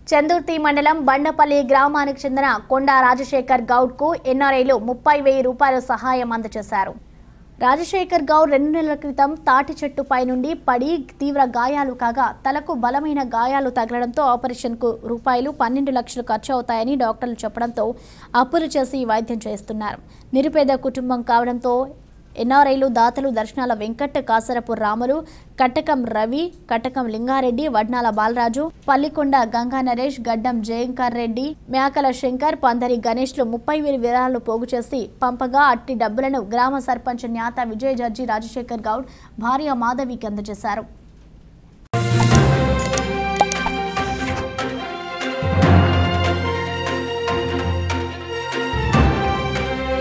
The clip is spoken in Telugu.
చందుర్తి మండలం బండపల్లి గ్రామానికి చెందిన కొండా రాజశేఖర్ గౌడ్ కు ఎన్ఆర్ఐలు ముప్పై వెయ్యి రూపాయల సహాయం అందజేశారు రాజశేఖర్ గౌడ్ రెండు నెలల క్రితం తాటి చెట్టుపై నుండి పడి తీవ్ర గాయాలు కాగా తలకు బలమైన గాయాలు తగలడంతో ఆపరేషన్కు రూపాయలు పన్నెండు లక్షలు ఖర్చు అవుతాయని డాక్టర్లు చెప్పడంతో అప్పులు చేసి వైద్యం చేస్తున్నారు నిరుపేద కుటుంబం కావడంతో ఎన్ఆర్ఐలు దాతలు దర్శనాల వెంకట్ కాసరపు రాములు కట్టకం రవి కట్టకం లింగారెడ్డి వడ్నాల బాలరాజు పల్లికొండ గంగా నరేష్ గడ్డం జయంకర్ రెడ్డి మేకల శంకర్ పందరి గణేష్లు ముప్పై వేల విరాళాలు పోగు చేసి పంపగా అట్టి డబ్బులను గ్రామ సర్పంచ్ న్యాత విజయ జడ్జి రాజశేఖర్ గౌడ్ భార్య మాధవికి అందజేశారు